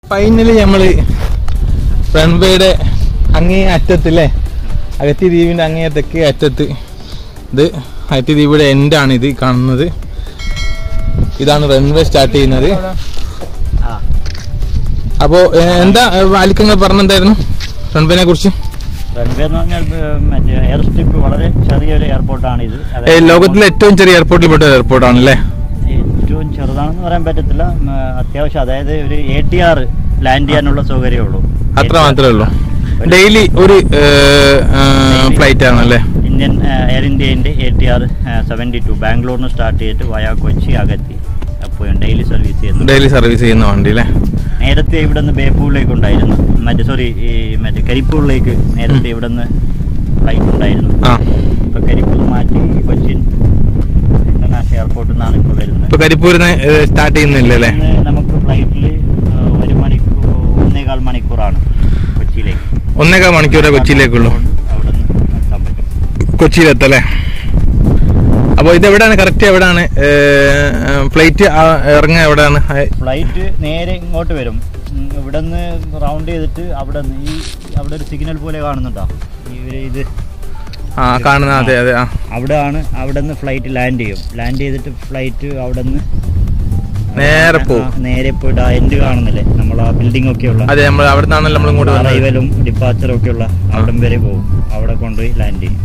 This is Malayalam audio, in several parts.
ഫൈനലി നമ്മള് റൺവേയുടെ അങ്ങേ അറ്റത്തില്ലേ അഗത്തി ദ്വീപിന്റെ അങ്ങേ തെക്കേ അറ്റത്ത് ഇത് അഗത്തി ദ്വീപിയുടെ എൻഡാണ് ഇത് കാണുന്നത് ഇതാണ് റൺവേ സ്റ്റാർട്ട് ചെയ്യുന്നത് അപ്പോ ഏ, എന്താ വാലിക്കങ്ങൾ പറഞ്ഞെന്തായിരുന്നു റൺവേനെ കുറിച്ച് റൺവേ എന്ന് പറഞ്ഞാൽ ഏഹ്, മറ്റേ എയർ സ്ട്രിപ്പ് വളരെ ചെറിയൊരു എയർപോർട്ടാണ് ഇത് ഏ, ലോകത്തിലെ ഏറ്റവും ചെറിയ എയർപോർട്ടിൽ പെട്ട എയർപോർട്ടാണ് അല്ലേ ഏറ്റവും ചെറുതാണെന്ന് പറയാൻ പറ്റത്തില്ല ഉം, അത്യാവശ്യം അതായത് ഒരു എ ടി ആർ ലാൻഡ് ചെയ്യാനുള്ള സൗകര്യമേ ഉള്ളൂ അത്ര മാത്രമേ ഉള്ളൂ ഡെയിലി ഒരു ഫ്ലൈറ്റ് ആണ് അല്ലേ ഇന്ത്യൻ ഏഹ്, എയർ ഇന്ത്യൻ്റെ A T R seventy two ബാംഗ്ലൂരിൽ നിന്ന് സ്റ്റാർട്ട് ചെയ്തിട്ട് വയാ കൊച്ചി അകത്തി അപ്പോൾ ഡെയിലി സർവീസ് ചെയ്യുന്നു ഡെയിലി സർവീസ് ചെയ്യുന്ന വണ്ടി അല്ലേ നേരത്തെ ഇവിടെ നിന്ന് ബേപ്പൂരിലേക്ക് ഉണ്ടായിരുന്നു മറ്റേ സോറി ഈ മറ്റേ കരിപ്പൂരിലേക്ക് നേരത്തെ ഇവിടെ നിന്ന് ഫ്ലൈറ്റ് ഉണ്ടായിരുന്നു ആ ഇപ്പൊ കരിപ്പൂർ മാറ്റി കൊച്ചിൻ ഇന്റർനാഷണൽ എയർപോർട്ടിൽ നിന്നാണ് ഇപ്പോൾ വരുന്നത് ഇപ്പൊ കരിപ്പൂരിന്ന് സ്റ്റാർട്ട് ചെയ്യുന്നില്ല അല്ലേ ഇന്ന് നമുക്ക് ഫ്ലൈറ്റിൽ ഒരു മണിക്കൂർ ഒന്നേകാൽ മണിക്കൂറാണ് കൊച്ചിയിലേക്ക് ഒന്നേകാൽ മണിക്കൂറേ കൊച്ചിയിലേക്കുള്ളൂ അവിടെ നിന്ന് എത്താൻ പറ്റും കൊച്ചിയിലെത്തല്ലേ അപ്പോൾ ഇത് എവിടെയാണ് കറക്റ്റ് എവിടെയാണ് ഫ്ലൈറ്റ് ഇറങ്ങുക എവിടെയാണ് ആ, ഫ്ലൈറ്റ് നേരെ ഇങ്ങോട്ട് വരും ഉം, ഇവിടെ നിന്ന് റൗണ്ട് ചെയ്തിട്ട് അവിടെ നിന്ന് ഈ അവിടെ ഒരു സിഗ്നൽ പോലെ കാണുന്നുണ്ടോ ഈ ഒരു ഇത് ആ കാണുന്ന അതെ അതെ ആ അവിടെ ആണ് അവിടെ നിന്ന് ഫ്ലൈറ്റ് ലാൻഡ് ചെയ്യും ലാൻഡ് ചെയ്തിട്ട് ഫ്ലൈറ്റ് അവിടെ നിന്ന് നേരെ പോവും. നേരെ പോയിട്ട് ആ എൻഡ് കാണുന്നില്ലേ നമ്മൾ ആ ബിൽഡിംഗ് ഒക്കെ ഉള്ള അതെ നമ്മൾ അവിടെ നിന്നാണല്ലോ നമ്മൾ ഇങ്ങോട്ട് വന്നത് അറൈവലും ഡിപ്പാച്ചറും ഒക്കെ ഉള്ള അവിടം വരെ പോകും അവിടെ കൊണ്ടുപോയി ലാൻഡ് ചെയ്യും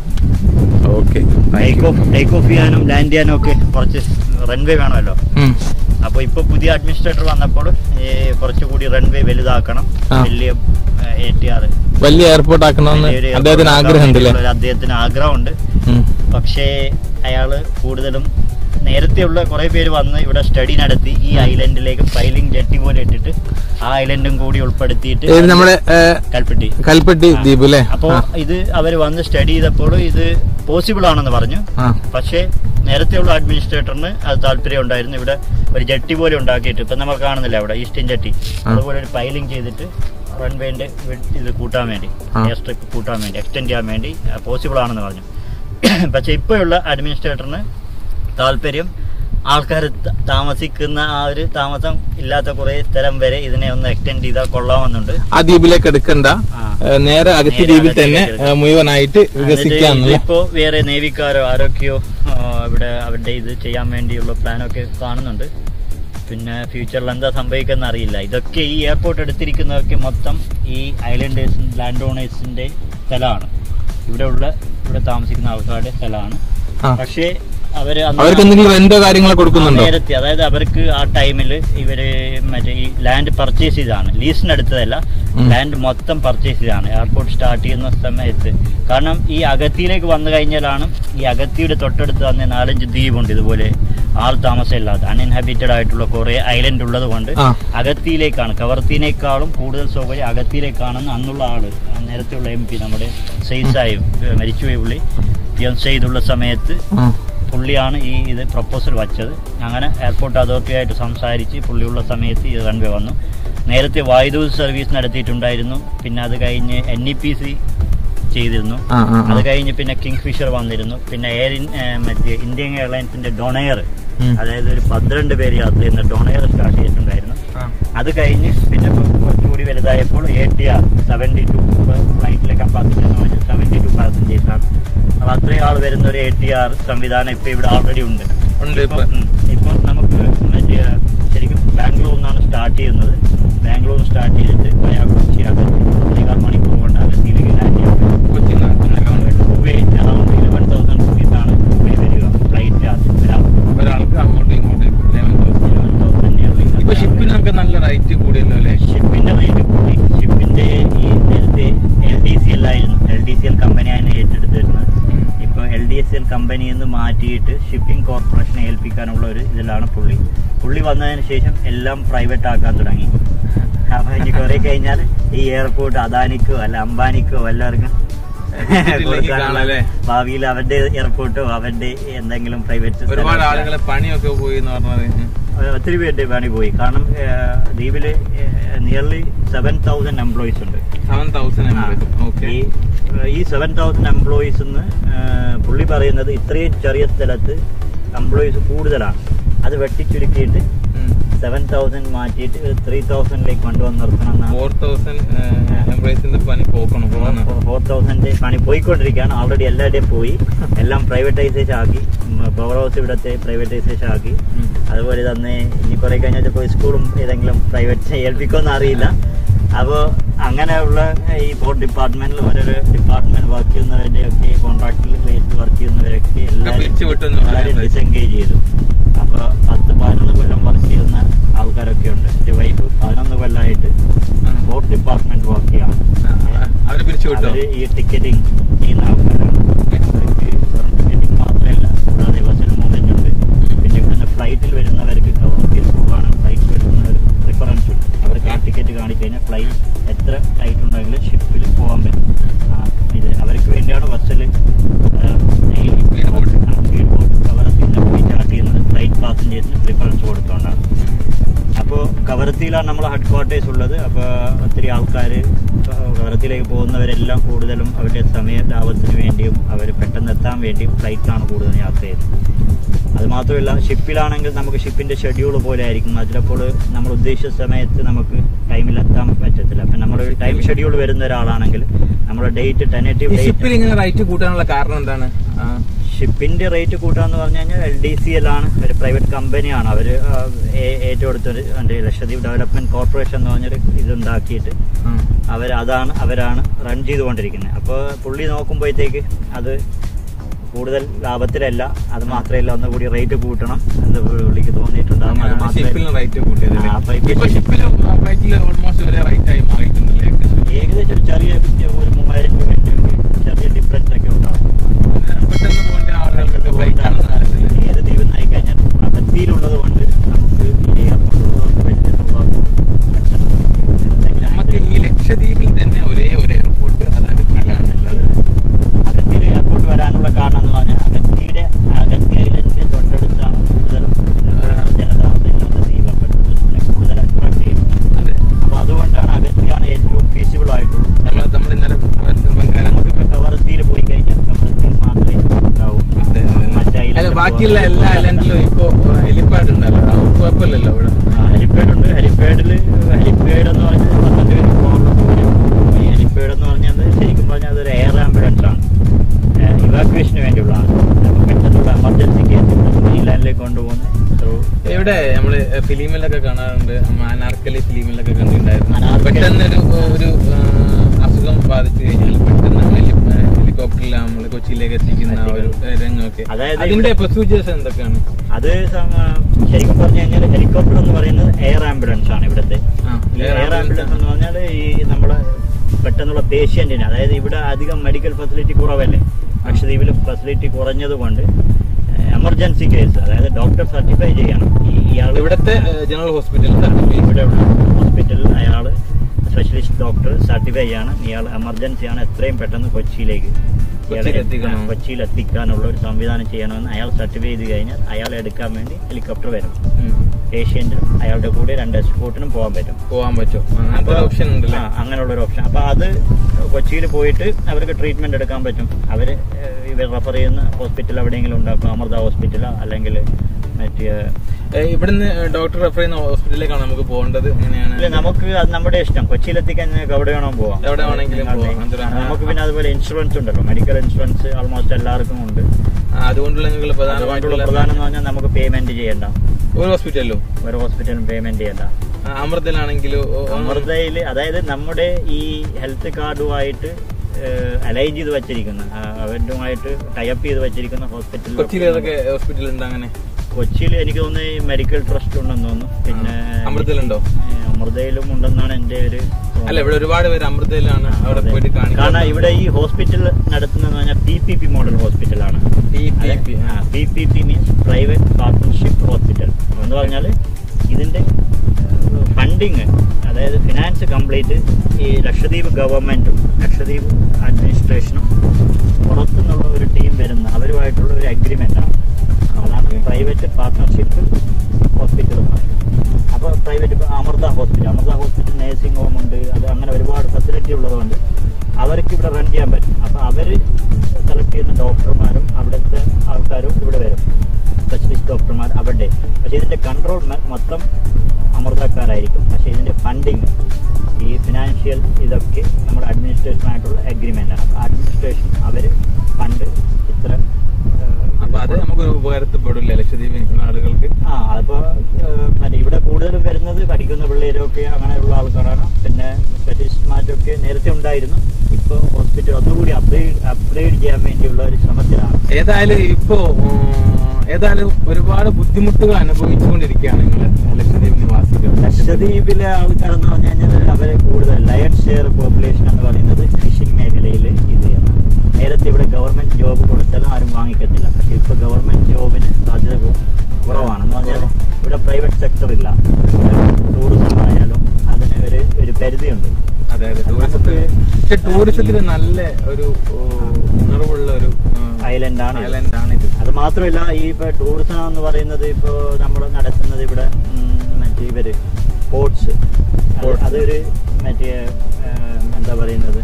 okay take off take off ചെയ്യാനും ലാൻഡ് ചെയ്യാനും ഒക്കെ കുറച്ച് റൺവേ വേണമല്ലോ അപ്പോൾ ഇപ്പോൾ പുതിയ അഡ്മിനിസ്ട്രേറ്റർ വന്നപ്പോൾ ഈ കുറച്ചുകൂടി റൺവേ വലുതാക്കണം ആ. വലിയ എ ടി ആർ വലിയ എയർപോർട്ട് ആക്കണമെന്ന് അദ്ദേഹത്തിന് ആഗ്രഹം ഉണ്ടല്ലേ അദ്ദേഹത്തിന് ആഗ്രഹമുണ്ട് ഉം. പക്ഷേ അയാള് കൂടുതലും നേരത്തെയുള്ള കുറെ പേര് വന്ന് ഇവിടെ സ്റ്റഡി നടത്തി ഈ ഐലൻഡിലേക്ക് ഫൈലിംഗ് ജെട്ടി പോലെ ഇട്ടിട്ട് ആ ഐലൻഡും കൂടി ഉൾപ്പെടുത്തിയിട്ട് ഇത് നമ്മുടെ ഏ, കൽപ്പെട്ടി കൽപ്പെട്ടി ആ. ദ്വീപ് അല്ലേ അപ്പോ ആ. ഇത് അവർ വന്ന് സ്റ്റഡി ചെയ്തപ്പോൾ ഇത് പോസിബിൾ ആണെന്ന് പറഞ്ഞു ആ പക്ഷേ നേരത്തെയുള്ള അഡ്മിനിസ്ട്രേറ്ററിന് അത് താല്പര്യം ഉണ്ടായിരുന്നു ഇവിടെ ഒരു ജെട്ടി പോലെ ഉണ്ടാക്കിയിട്ട് ഇപ്പൊ നമ്മൾ കാണുന്നില്ല അവിടെ ഈസ്റ്റേൺ ജെട്ടി ആ. അതുപോലെ ഒരു പൈലിംഗ് ചെയ്തിട്ട് റൺവേന്റെ ഇത് കൂട്ടാൻ വേണ്ടി ആ. എയർ സ്ട്രിപ്പ് കൂട്ടാൻ വേണ്ടി എക്സ്റ്റെൻഡ് ചെയ്യാൻ വേണ്ടി പോസിബിൾ ആണെന്ന് പറഞ്ഞു പക്ഷെ ഇപ്പോഴുള്ള അഡ്മിനിസ്ട്രേറ്ററിന് താല്പര്യം ആൾക്കാർ താമസിക്കുന്ന ആ ഒരു താമസം ഇല്ലാത്ത കുറെ സ്ഥലം വരെ ഇതിനെ ഒന്ന് എക്സ്റ്റെൻഡ് ചെയ്താൽ കൊള്ളാമെന്നുണ്ട് ആ ദ്വീപിലേക്ക് എടുക്കണ്ട ആ. ഏ, നേരെ അകത്തി നേരെ ദ്വീപിൽ അകത്തേക്ക് തന്നെ എടുക്കാം. ഏ, മുഴുവനായിട്ട് വികസിക്കാന്നല്ലേ ഇപ്പോ വേറെ നേവിക്കാരോ ആരൊക്കെയോ ആ, ഇവിടെ അവരുടെ ഇത് ചെയ്യാൻ വേണ്ടിയുള്ള പ്ലാനൊക്കെ കാണുന്നുണ്ട് പിന്നെ ഫ്യൂച്ചറിൽ എന്താ സംഭവിക്കുന്ന അറിയില്ല ഇതൊക്കെ ഈ എയർപോർട്ട് എടുത്തിരിക്കുന്നതൊക്കെ മൊത്തം ഈ ഐലൻഡേഴ്സ് ലാൻഡ് ഓണേഴ്സിന്റെ സ്ഥലമാണ് ഇവിടെ ഉള്ള ഇവിടെ താമസിക്കുന്ന ആൾക്കാരുടെ സ്ഥലമാണ് ആ. പക്ഷേ അവര് അന്ന് അവർക്ക് എന്തെങ്കിലും റെന്റോ കാര്യങ്ങളോ കൊടുക്കുന്നുണ്ടോ ആ, നേരത്തെ അതായത് അവർക്ക് ആ ടൈമിൽ ഇവര് മറ്റേ ഈ ലാൻഡ് പർച്ചേസ് ചെയ്താണ് ലീസിന് എടുത്തതല്ല ഉം. ലാൻഡ് മൊത്തം പർച്ചേസ് ചെയ്താണ് എയർപോർട്ട് സ്റ്റാർട്ട് ചെയ്യുന്ന സമയത്ത് കാരണം ഈ അഗത്തിയിലേക്ക് വന്നു കഴിഞ്ഞാലാണ് ഈ അഗത്തിയുടെ തൊട്ടടുത്ത് തന്നെ നാലഞ്ച് ദ്വീപുണ്ട് ഇതുപോലെ ആൾ താമസമില്ലാത്ത അൺഇൻഹാബിറ്റഡ് ആയിട്ടുള്ള കുറെ ഐലൻഡ് ഉള്ളത് കൊണ്ട് ആ. അഗത്തിയിലേക്കാണ് കവർത്തിനേക്കാളും കൂടുതൽ സൗകര്യം അഗത്തിയിലേക്കാണെന്ന് അന്നുള്ള ആള് ആ നേരത്തെയുള്ള എം പി നമ്മുടെ സെയ്സായും മരിച്ചുപോയി പുള്ളി ചെയ്തുള്ള സമയത്ത് ആ. പുള്ളിയാണ് ഈ ഇത് പ്രപ്പോസൽ വച്ചത് അങ്ങനെ എയർപോർട്ട് അതോറിറ്റിയായിട്ട് സംസാരിച്ച് പുള്ളിയുള്ള സമയത്ത് ഈ റൺവേ വന്നു നേരത്തെ വായുദൂത് സർവീസ് നടത്തിയിട്ടുണ്ടായിരുന്നു പിന്നെ അത് കഴിഞ്ഞ് എൻ ഇ പി സി ചെയ്തിരുന്നു ആ, ആ, ആ. അത് കഴിഞ്ഞ് പിന്നെ കിങ് ഫിഷർ വന്നിരുന്നു പിന്നെ എയർ ഇൻ- ഏ, മറ്റേ ഇന്ത്യൻ എയർലൈൻസിന്റെ ഡൊണയർ ഉം. അതായത് ഒരു പന്ത്രണ്ട് പേര് യാത്ര ചെയ്യുന്ന ഡൊണയർ സ്റ്റാർട്ട് ചെയ്തിട്ടുണ്ടായിരുന്നു ആ. അത് കഴിഞ്ഞ് പിന്നെ ഇപ്പൊ കുറച്ചുകൂടി വലുതായപ്പോൾ A T R seventy two ഫ്ലൈറ്റിലെ കപ്പാസിറ്റി എന്ന് പറഞ്ഞാൽ സെവൻറ്റി ടു പാസഞ്ചേഴ്സ് ആണ് അപ്പൊ അത്രയും ആൾ വരുന്ന ഒരു എ ടി ആർ സംവിധാനം ഇപ്പൊ ഇവിടെ ഓൾറെഡി ഉണ്ട് ഉണ്ട് ഇപ്പൊ ഇപ്പൊ. ഉം, ഇപ്പൊ നമുക്ക് മറ്റേ ശരിക്കും ബാംഗ്ലൂരിൽ നിന്നാണ് സ്റ്റാർട്ട് ചെയ്യുന്നത് ബാംഗ്ലൂർ സ്റ്റാർട്ട് ചെയ്തിട്ട് വയാ കൊച്ചി അകത്ത് ഒന്നേകാൽ മണിക്കൂർ കൊണ്ട് അകത്തിയിലേക്ക് ലാൻഡ് ചെയ്യാൻ അറൗണ്ട് ഇലവൻ തൗസൻഡ് റുപ്പീസ് ആണ് വരിക ഫ്ലൈറ്റ് ചാർജ് ഒരാൾക്ക് അങ്ങോട്ടും ഇങ്ങോട്ടും ഇപ്പൊ ഷിപ്പിനൊക്കെ നല്ല റേറ്റ് കൂടിയല്ലോ അല്ലേ ഷിപ്പിന്റെ റേറ്റ് കൂടി ഷിപ്പിന്റെ ഈ നേരത്തെ എൽ ഡി സി അല്ലായിരുന്നു എൽ ഡി സി എൽ കമ്പനിയാണ് ഏറ്റെടുത്തിരുന്നത് ഇപ്പൊ എൽ ഡി എസ് എൽ കമ്പനിയിൽ നിന്ന് മാറ്റിയിട്ട് ഷിപ്പിംഗ് കോർപ്പറേഷനെ ഏൽപ്പിക്കാനുള്ള ഒരു ഇതിലാണ് പുള്ളി പുള്ളി വന്നതിന് ശേഷം എല്ലാം പ്രൈവറ്റ് ആക്കാൻ തുടങ്ങി അപ്പൊ ഇനി കുറെ കഴിഞ്ഞാൽ ഈ എയർപോർട്ട് അദാനിക്കോ അല്ല അംബാനിക്കോ എല്ലാവർക്കും ഇതിലേക്ക് കാണാല്ലേ? ഭാവിയിൽ അവരുടെ എയർപോർട്ടോ അവരുടെ എന്തെങ്കിലും പ്രൈവറ്റ് ഒരുപാട് ആളുകളെ പണിയൊക്കെ പോയി എന്ന് പറഞ്ഞത് ഏഹ് ഒത്തിരി പേരുടെ പണി പോയി കാരണം ഏഹ് ദ്വീപില് നിയർലി സെവൻ തൗസൻഡ് എംപ്ലോയീസ് ഉണ്ട് സെവൻ തൗസൻഡ് ആ. ഓക്കെ ഈ ഈ സെവൻ തൗസൻഡ് എംപ്ലോയീസ് പുള്ളി പറയുന്നത് ഇത്രയും ചെറിയ സ്ഥലത്ത് എംപ്ലോയീസ് കൂടുതലാണ് അത് വെട്ടിച്ചുരുക്കിയിട്ട് സെവൻ തൗസൻഡ് മാറ്റിയിട്ട് ത്രീ തൗസൻഡിലേക്ക് കൊണ്ടുവന്ന് നിർത്തണം ഫോർ തൗസൻഡ് എംപ്ലോയീസിന്റെ പണി പോക്കണം പോകാനാ. ഫോർ തൗസൻഡ് പണി പോയിക്കൊണ്ടിരിക്കുകയാണ് ഓൾറെഡി എല്ലാവരുടെയും പോയി എല്ലാം പ്രൈവറ്റൈസേഷൻ ആക്കി പവർ ഹൗസ് ഇവിടത്തെ പ്രൈവറ്റൈസേഷൻ ആക്കി ഉം. അതുപോലെ തന്നെ ഇനി കുറെ കഴിഞ്ഞാൽ ചിലപ്പോൾ സ്കൂളും ഏതെങ്കിലും പ്രൈവറ്റ് ഏൽപ്പിക്കുമെന്ന് അറിയില്ല അപ്പോൾ അങ്ങനെയുള്ള ഈ ബോർഡ് ഡിപ്പാർട്ട്മെന്റിൽ ഓരോരോ ഡിപ്പാർട്ട്മെന്റ് വർക്ക് ചെയ്യുന്നവരുടെ ഒക്കെ കോൺട്രാക്ടിൽ ബേസിൽ വർക്ക് ചെയ്യുന്നവരൊക്കെ പിരിച്ചു വിട്ടെന്ന് എല്ലാവരും പറയാൻ ഡിസെൻഗേജ് ചെയ്തു അപ്പോൾ പത്ത് പതിനൊന്ന് കൊല്ലം വർക്ക് ചെയ്യുന്ന ആൾക്കാരൊക്കെ ഉണ്ട് എൻ്റെ വൈഫ് പതിനൊന്ന് കൊല്ലമായിട്ട് ആ. ബോർഡ് ഡിപ്പാർട്ട്മെന്റ് വർക്ക് ചെയ്യാണ് ആ, ആ, അവരെ പിരിച്ചു വിട്ടോ അവര് ഈ ടിക്കറ്റിംഗ് ചെയ്യുന്ന ആൾക്കാരാണ് അവർക്ക് വെറും ടിക്കറ്റിംഗ് മാത്രമല്ല കൂടാതെ ബസ്സിൽ മൂവ്മെന്റ് ഉണ്ട് പിന്നെ ഇവിടുന്ന് ഫ്ലൈറ്റിൽ വരുന്നവർക്ക് കവർക്കിൽ പോവാണ് ഫ്ലൈറ്റിൽ വരുന്നവർക്ക് പ്രിഫറൻസ് ഉണ്ട് അവർക്ക് ആ ടിക്കറ്റ് കാണിക്കഴിഞ്ഞാൽ ഫ്ലൈറ്റ് എത്ര ടൈറ്റ് ഉണ്ടെങ്കിലും ഷിപ്പിൽ പോകാൻ പറ്റും ആ, ഇത് അവർക്ക് വേണ്ടിയാണ് ബസ്സിൽ Speed boat. സ്പീഡ് ബോട്ട് കവറത്തിൽ നിന്ന് പോയി സ്റ്റാർട്ട് ചെയ്യുന്നത് ഫ്ലൈറ്റ് പാസഞ്ചേഴ്സിന് പ്രിഫറൻസ് കൊടുത്തുകൊണ്ടാണ് അപ്പോൾ കവരത്തിയിലാണ് നമ്മളെ ഹെഡ് ക്വാർട്ടേഴ്സ് ഉള്ളത് അപ്പോൾ ഒത്തിരി ആൾക്കാർ കവരത്തിയിലേക്ക് പോകുന്നവരെല്ലാം കൂടുതലും അവരുടെ സമയ ലാഭത്തിന് വേണ്ടിയും അവർ പെട്ടെന്ന് എത്താൻ വേണ്ടിയും ഫ്ലൈറ്റിലാണ് കൂടുതൽ യാത്ര ചെയ്യുന്നത് അത് മാത്രമല്ല ഷിപ്പിലാണെങ്കിൽ നമുക്ക് ഷിപ്പിന്റെ ഷെഡ്യൂൾ പോലെ ആയിരിക്കും അതിലപ്പോൾ നമ്മൾ ഉദ്ദേശിച്ച സമയത്ത് നമുക്ക് ടൈമിൽ എത്താൻ പറ്റത്തില്ല അപ്പം നമ്മൾ ടൈം ഷെഡ്യൂൾ വരുന്ന ഒരാളാണെങ്കിൽ നമ്മുടെ ഡേറ്റ് ഈ ടെനറ്റീവ് ഷിപ്പിൽ ഡേറ്റ് ഇങ്ങനെ റൈറ്റ് കൂട്ടാനുള്ള കാരണം എന്താണ് ആ, ഷിപ്പിന്റെ റേറ്റ് കൂട്ടാന്ന് പറഞ്ഞു കഴിഞ്ഞാൽ എൽ ഡി സി എൽ ആണ് ഒരു പ്രൈവറ്റ് കമ്പനിയാണ് അവർ ഏറ്റെടുത്തൊരു ഉണ്ട് ലക്ഷദ്വീപ് ഡെവലപ്മെന്റ് കോർപ്പറേഷൻ എന്ന് പറഞ്ഞൊരു ഇതുണ്ടാക്കിയിട്ട് ആ. അവർ അതാണ് അവരാണ് റൺ ചെയ്തുകൊണ്ടിരിക്കുന്നത് അപ്പോൾ പുള്ളി നോക്കുമ്പോഴത്തേക്ക് അത് കൂടുതൽ ലാഭത്തിലല്ല അത് മാത്രമല്ല ഒന്നുകൂടി റേറ്റ് കൂട്ടണം എന്ന് പുള്ളിക്ക് തോന്നിയിട്ടുണ്ടാകും അത് അങ്ങനെയാണ് ഷിപ്പിൽ മാത്രമല്ല റൈറ്റ് കൂട്ടിയതല്ലേ ആ, അപ്പൊ ഇപ്പൊ ഇപ്പൊ ഷിപ്പിൽ റൈറ്റിൽ ഓൾമോസ്റ്റ് ഒരേ റൈറ്റ് ആയി മാറിയിട്ടുണ്ടല്ലേ ഏകദേശം. ഏകദേശം ഒരു ചെറിയ ഒരു മൂവായിരം രൂപ ചെറിയ ഡിഫറൻസ് ഒക്കെ ഉണ്ടാവും പെട്ടെന്ന് പോകേണ്ട ആളുകൾക്ക് ഫ്ലൈറ്റ് ആണ് നല്ലത്. ഏത് ദൈവം നയി കഴിഞ്ഞാൽ അതിർത്തിയിലുള്ളത് കൊണ്ട് നമുക്ക് ഈ എയർപോർട്ടുള്ളതുകൊണ്ട് വലിയ സുഖം നമുക്ക് ഈ ലക്ഷദ്വീപിൽ തന്നെ ഒരേ ഒരു എയർപോർട്ട് അത് അകത്തിയിലാണ് ഉള്ളത് അഗത്തിയിൽ എയർപോർട്ട് വരാനുള്ള കാരണം എന്ന് പറഞ്ഞാൽ അഗത്തിയുടെ അഗത്തി ഐലൻഡിന്റെ തൊട്ടടുത്താണ് കൂടുതലും ജനതാമസം ദ്വീപ് അപ്പോൾ ടൂറിസ്റ്റിനെ കൂടുതൽ അട്രാക്ട് ചെയ്യുന്നത് അതെ അപ്പോൾ അതുകൊണ്ടാണ് അഗത്തിയാണ് ഏറ്റവും ഫീസിബിൾ ആയിട്ടുള്ളത് നമ്മൾ നമ്മൾ ഇന്നലെ ബംഗാരം നമുക്ക് കവറത്തിയിൽ പോയി കഴിഞ്ഞാൽ കവറത്തിയിൽ മാത്രമേ ഉണ്ടാവൂ അതെ, അതെ. മറ്റ് അല്ല island ബാക്കിയുള്ള എല്ലാ ഐലൻഡിലും ഇപ്പോ ഹെലിപ്പാഡ് ഉണ്ടല്ലോ അത് കുഴപ്പമില്ലല്ലോ ഇവിടെ ഹെലിപ്പാഡ് ഉണ്ട് ഹെലിപ്പാഡിൽ ഹെലിപ്പാഡ് എന്ന് പറഞ്ഞാൽ പന്ത്രണ്ട് പേര് പോകാനുള്ള ദൂരം ഈ ഹെലിപ്പാഡ് എന്ന് പറഞ്ഞാൽ ശരിക്കും പറഞ്ഞാൽ അതൊരു എയർ ആംബുലൻസ് ആണ് ഇവാക്യുവേഷന് വേണ്ടിയുള്ളതാണ് അപ്പോൾ പെട്ടെന്നുള്ള എമർജൻസി കേസ് ന്യൂസിലാൻഡിലേക്ക് കൊണ്ടുപോകുന്ന ത്രൂ ഇവിടെ നമ്മള് ഫിലിമിലൊക്കെ കാണാറുണ്ട് അനാർക്കലി ഫിലിമിലൊക്കെ കണ്ടിട്ടുണ്ടായിരുന്നു അനാർക്കലി. പെട്ടെന്ന് ഒരു ഒരു ആ, അസുഖം ബാധിച്ചു കഴിഞ്ഞാൽ പെട്ടെന്ന് ഹെലികോപ്റ്ററിൽ നമ്മൾ കൊച്ചിയിലേക്ക് എത്തിക്കുന്ന ആ ഒരു രംഗമൊക്കെ അതായത് അതിന്റെ പ്രൊസീജിയേഴ്സ് എന്തൊക്കെയാണ് അത് സമ- ശരിക്കും പറഞ്ഞു കഴിഞ്ഞാൽ ഹെലികോപ്റ്റർ എന്ന് പറയുന്നത് എയർ ആംബുലൻസ് ആണ് ഇവിടുത്തെ ആ, എയർ ആംബുലൻസ് എന്ന് പറഞ്ഞാൽ ഈ നമ്മളെ പെട്ടെന്നുള്ള പേഷ്യന്റിന് അതായത് ഇവിടെ അധികം മെഡിക്കൽ ഫെസിലിറ്റി കുറവല്ലേ ലക്ഷദ്വീപിൽ ഫെസിലിറ്റി കുറഞ്ഞത് കൊണ്ട് എമർജൻസി കേസ് അതായത് ഡോക്ടർ സർട്ടിഫൈ ചെയ്യണം ഈ ഇയാൾ ഇവിടുത്തെ ജനറൽ ഹോസ്പിറ്റൽ ഇവിടെ ഹോസ്പിറ്റലിൽ അയാൾ സ്പെഷ്യലിസ്റ്റ് ഡോക്ടർ സർട്ടിഫൈ ചെയ്യണം ഇയാൾ എമർജൻസി ആണ് എത്രയും പെട്ടെന്ന് കൊച്ചിയിലേക്ക് ഇയാളെ കൊച്ചിയിൽ എത്തിക്കണം. കൊച്ചിയിൽ എത്തിക്കാനുള്ള ഒരു സംവിധാനം ചെയ്യണമെന്ന് അയാൾ സർട്ടിഫൈ ചെയ്ത് കഴിഞ്ഞാൽ അയാളെ എടുക്കാൻ വേണ്ടി ഹെലികോപ്റ്റർ വരും പേഷ്യന്റും അയാളുടെ കൂടെ രണ്ട് എസ്പോർട്ടിനും പോകാൻ പറ്റും പോവാൻ പറ്റും അങ്ങനത്തെ ഒരു ഓപ്ഷൻ ഉണ്ടല്ലേ ആ, അങ്ങനെയുള്ള ഒരു ഓപ്ഷൻ അപ്പൊ അത് കൊച്ചിയിൽ പോയിട്ട് അവർക്ക് ട്രീറ്റ്മെന്റ് എടുക്കാൻ പറ്റും അവര് ഏഹ്, ഇവർ റെഫർ ചെയ്യുന്ന ഹോസ്പിറ്റൽ എവിടെയെങ്കിലും ഉണ്ടാക്കും അമൃത ഹോസ്പിറ്റലോ അല്ലെങ്കിൽ മറ്റേ ഏ, ഇവിടുന്ന് ഡോക്ടർ റെഫർ ചെയ്യുന്ന ഹോസ്പിറ്റലിലേക്കാണ് നമുക്ക് പോകേണ്ടത് എങ്ങനെയാണ് ഇല്ല നമുക്ക് അത് നമ്മുടെ ഇഷ്ടം കൊച്ചിയിലെത്തിക്കാൻ ഞങ്ങൾക്ക് എവിടെ വേണോ പോവാം എവിടെ വേണമെങ്കിലും പോവാം. അതൊരു- ആ, നമുക്ക് പിന്നെ അതുപോലെ ഇൻഷുറൻസ് ഉണ്ടല്ലോ മെഡിക്കൽ ഇൻഷുറൻസ് ആൾമോസ്റ്റ് എല്ലാവർക്കും ഉണ്ട് ആ, അതുകൊണ്ടുള്ള നിങ്ങൾ അതുകൊണ്ടുള്ള പ്രധാനമായിട്ടുള്ള പ്രധാനം എന്ന് പറഞ്ഞാൽ നമുക്ക് പേയ്മെന്റ് ചെയ്യണ്ട ഒരു ഹോസ്പിറ്റലിലും ഒരു ഹോസ്പിറ്റലും പേയ്മെന്റ് ചെയ്യണ്ട ആ, അമൃതയിലാണെങ്കിലോ ഓ, ഓ, അമൃതയിൽ അതായത് നമ്മുടെ ഈ ഹെൽത്ത് കാർഡുമായിട്ട് അലൈൻ ചെയ്ത് വെച്ചിരിക്കുന്ന ആ, അവരുമായിട്ട് ടൈപ്പ് ചെയ്ത് വെച്ചിരിക്കുന്ന ഹോസ്പിറ്റലിൽ കൊച്ചിയിൽ ഏതൊക്കെ ഹോസ്പിറ്റൽ ഉണ്ട് അങ്ങനെ കൊച്ചിയിൽ എനിക്ക് തോന്നുന്നു ഈ മെഡിക്കൽ ട്രസ്റ്റ് ഉണ്ടെന്ന് തോന്നുന്നു പിന്നെ അമൃതയിലുണ്ടോ ഏ, അമൃതയിലും ഉണ്ടെന്നാണ് എൻ്റെ ഒരു തോന്നൽ. അല്ല ഇവിടെ ഒരുപാട് പേര് അമൃതയിലാണ് അവിടെ അതെ. പോയിട്ട് കാരണം കാണിക്കുന്നത് ഇവിടെ ഈ ഹോസ്പിറ്റൽ നടത്തുന്നതെന്ന് പറഞ്ഞാൽ പി പി പി മോഡൽ ഹോസ്പിറ്റലാണ് PPP, ആ. P P P means private partnership hospital എന്ന് പറഞ്ഞാൽ ഇതിന്റെ ഫണ്ടിങ് അതായത് ഫിനാൻസ് കംപ്ലീറ്റ് ഈ ലക്ഷദ്വീപ് ഗവൺമെന്റും ലക്ഷദ്വീപ് അഡ്മിനിസ്ട്രേഷനും പുറത്തുനിന്നുള്ള ഒരു ടീം വരുന്ന അവരുമായിട്ടുള്ള ഒരു അഗ്രിമെന്റ് ആണ് അതാണ് പ്രൈവറ്റ് പാർട്ട്ണർഷിപ്പ് ഹോസ്പിറ്റൽ എന്ന് പറയുന്നത് അപ്പോൾ പ്രൈവറ്റ് ഇപ്പോൾ Amrita hospital Amrita hospital nursing home ഉണ്ട് അത് അങ്ങനെ ഒരുപാട് ഫെസിലിറ്റി ഉള്ളതുകൊണ്ട് അവർക്ക് ഇവിടെ റൺ ചെയ്യാൻ പറ്റും അപ്പോൾ അവർ സെലക്ട് ചെയ്യുന്ന ഡോക്ടർമാരും അവിടുത്തെ ആൾക്കാരും ഇവിടെ വരും സ്പെഷ്യലിസ്റ്റ് ഡോക്ടർമാർ അവരുടെ പക്ഷേ ഇതിന്റെ കൺട്രോൾ മൊത്തം അമൃതക്കാരായിരിക്കും പക്ഷേ ഇതിന്റെ ഫണ്ടിങ് ഈ ഫിനാൻഷ്യൽ ഇതൊക്കെ നമ്മുടെ അഡ്മിനിസ്ട്രേഷനായിട്ടുള്ള അഗ്രിമെന്റ് ആണ് അപ്പോൾ അഡ്മിനിസ്ട്രേഷൻ അവർ ഫണ്ട് ഇത്ര ഏഹ്, അപ്പൊ അത് നമുക്ക് ഉപകാരപ്പെടില്ല ലക്ഷദ്വീപ് നിൽക്കുന്ന ആളുകൾക്ക് ആ അതിപ്പോ ഏഹ്, മറ്റേ ഇവിടെ കൂടുതലും വരുന്നത് പഠിക്കുന്ന പിള്ളേരൊക്കെ അങ്ങനെയുള്ള ആൾക്കാരാണ് പിന്നെ സ്പെഷ്യലിസ്റ്റുമാരൊക്കെ നേരത്തെ ഉണ്ടായിരുന്നു ഇപ്പോൾ ഹോസ്പിറ്റൽ ഒന്നുകൂടി അപ്ഗ്രേഡ് അപ്ഗ്രേഡ് ചെയ്യാൻ വേണ്ടിയുള്ള ഒരു ശ്രമത്തിലാണ് ഏതായാലും ഇപ്പോ ഉം, ഏതായാലും ഒരുപാട് ബുദ്ധിമുട്ടുകൾ അനുഭവിച്ചുകൊണ്ടിരിക്കുകയാണ് നിങ്ങൾ ലക്ഷദ്വീപ് നിവാസികൾ ലക്ഷദ്വീപിലെ ആൾക്കാരെന്ന് പറഞ്ഞു കഴിഞ്ഞാൽ അവരെ കൂടുതൽ ലയൺ ഷെയർ പോപ്പുലേഷൻ എന്ന് പറയുന്നത് ഫിഷിംഗ് മേഖലയിൽ ഇത് ചെയ്യണം നേരത്തെ ഇവിടെ ഗവൺമെന്റ് ജോബ് കൊടുത്താലും ആരും വാങ്ങിക്കത്തില്ല പക്ഷെ ഇപ്പൊ ഗവൺമെന്റ് ജോബിന് സാധ്യത കു- കുറവാണ് എന്ന് പറഞ്ഞാൽ ഇവിടെ പ്രൈവറ്റ് സെക്ടർ ഇല്ല ടൂറിസം ആയാലും അതിന് ഒരു ഒരു പരിധിയുണ്ട് അതെ അതെ ടൂറിസത്തിൽ പക്ഷെ ടൂറിസത്തിൽ നല്ല ഒരു ഉം, ഉണർവുള്ള ഒരു ഐലൻഡ് ആണ് ഇത്. ഐലൻഡ് ആണ് ഇത് അത് മാത്രമല്ല ഈ ഇപ്പൊ ടൂറിസം എന്ന് പറയുന്നത് ഇപ്പോ നമ്മൾ നടത്തുന്നത് ഇവിടെ ഉം, മറ്റേ ഇവര് സ്പോർട്സ് Sports. അതൊരു മറ്റേ ആ, എന്താ പറയുന്നത്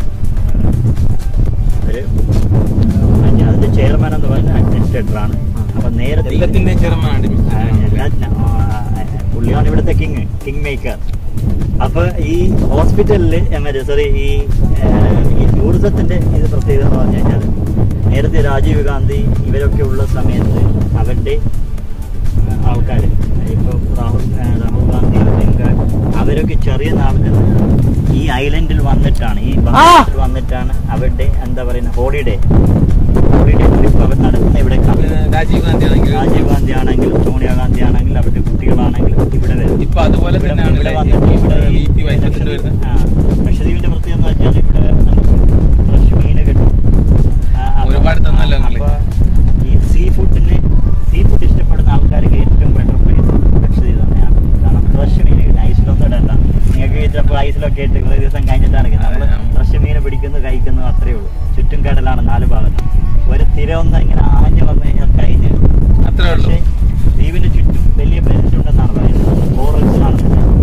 ഒരു മറ്റേ അതിന്റെ ചെയർമാൻ എന്ന് പറയുന്നത് അഡ്മിനിസ്ട്രേറ്റർ ആണ് അപ്പൊ നേരത്തെ എല്ലാത്തിന്റെയും ചെറുമാണ് ആ, എല്ലാ- ആ, പുള്ളിയാണ് ഇവിടുത്തെ കിങ് കിങ് മേക്കർ അപ്പൊ ഈ ഹോസ്പിറ്റലില് മറ്റേ സോറി ഈ ആ, ഈ ടൂറിസത്തിന്റെ ഇത് പ്രത്യേകത എന്ന് പറഞ്ഞു കഴിഞ്ഞാൽ നേരത്തെ രാജീവ് ഗാന്ധി ഇവരൊക്കെ ഉള്ള സമയത്ത് അവരുടെ ആൾക്കാർ ഇപ്പൊ രാഹുൽ ആ, രാഹുൽ ഗാന്ധി പ്രിയങ്ക അവരൊക്കെ ചെറിയ നാളിൽ ഈ ഐലൻഡിൽ വന്നിട്ടാണ് ഈ ബംഗ്ലാദേശിൽ വന്നിട്ടാണ് അവരുടെ എന്താ പറയുന്ന ഹോളിഡേ ഹോളിഡേ ട്രിപ്പ് അവർ നടത്തുന്ന ഇവിടെ രാജീവ് ഗാന്ധി ആണെങ്കിൽ രാജീവ് ഗാന്ധി ആണെങ്കിലും സോണിയാഗാന്ധി ആണെങ്കിലും അവരുടെ കുട്ടികളാണെങ്കിലും ഇവിടെ വരും ഇപ്പൊ അതുപോലെ ഇവിടെ- തന്നെയാണ് ഇവിടെ ഇവിടെ വന്നിട്ട് ഇവിടെ വി പി ഈ വൈദ്യുതിന്റെ ലക്ഷദ്വീപ്- വരുന്നത് ആ, ലക്ഷദ്വീപിന്റെ പ്രത്യേകത എന്ന് വെച്ചാൽ ഇവിടെ ഫ്രഷ് മീന് കിട്ടും ആ, അപ്പൊ- ഒരുപാട് തന്നല്ലോ നിങ്ങള്. അപ്പൊ ഈ സീ ഫുഡിന് സീ ഫുഡ് ഇഷ്ടപ്പെടുന്ന ആൾക്കാർക്ക് ഏറ്റവും ബെറ്റർ പ്ലേസ് ലക്ഷദ്വീപ് തന്നെയാണ് കാരണം ഫ്രഷ് മീൻ കിട്ടും ഐസിലൊന്നും ഇടണ്ട നിങ്ങൾക്ക് ചിലപ്പോൾ ഐസിലൊക്കെ ഇട്ട് ഒരു ദിവസം കഴിഞ്ഞിട്ടാണ് നമ്മൾ അതെ. ഫ്രഷ് മീൻ പിടിക്കുന്നു കഴിക്കുന്നു അത്രേ ഉള്ളൂ ചുറ്റും കടലാണ് നാല് ഭാഗത്ത് ഒരു തിര ഒന്ന് ഇങ്ങനെ ആഞ്ഞു വന്നു കഴിഞ്ഞാൽ കഴിഞ്ഞ് അത്രേ ഉള്ളൂ പക്ഷേ ദ്വീപിന്റെ ചുറ്റും വലിയ ബെൽറ്റ് ഉണ്ടെന്നാണ് പറയുന്നത് ഫോറസ്റ്റ് ആണ്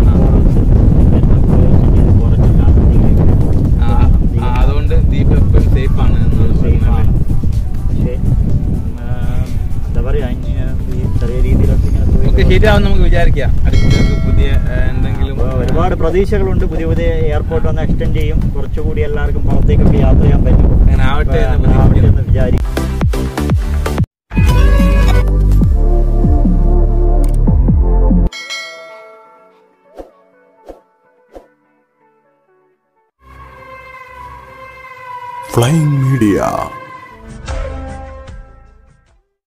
ആ, ആ, അതുകൊണ്ട് ദ്വീപ് എപ്പോഴും സേഫ് ആണ് എന്നാണ് പറയുന്നത് പക്ഷേ എന്താ പറയാ ഇനി ഈ ചെറിയ രീതിയിലൊക്കെ ഇങ്ങനെ പോയി ഓക്കെ ശരിയാവും നമുക്ക് വിചാരിക്കാം അടുത്ത പുതിയ ഏ, എന്തെങ്കിലും അപ്പൊ ഒരുപാട് പ്രതീക്ഷകളുണ്ട് പുതിയ പുതിയ എയർപോർട്ട് ഒന്ന് എക്സ്റ്റെൻഡ് ചെയ്യും കുറച്ചുകൂടി എല്ലാവർക്കും പുറത്തേക്കൊക്കെ യാത്ര ചെയ്യാൻ പറ്റും അങ്ങനെ ആവട്ടെ എന്ന് അപ്പൊ ആവട്ടെ പ്രതീക്ഷിക്കുന്നു. എന്ന് വിചാരിക്കും Flying Media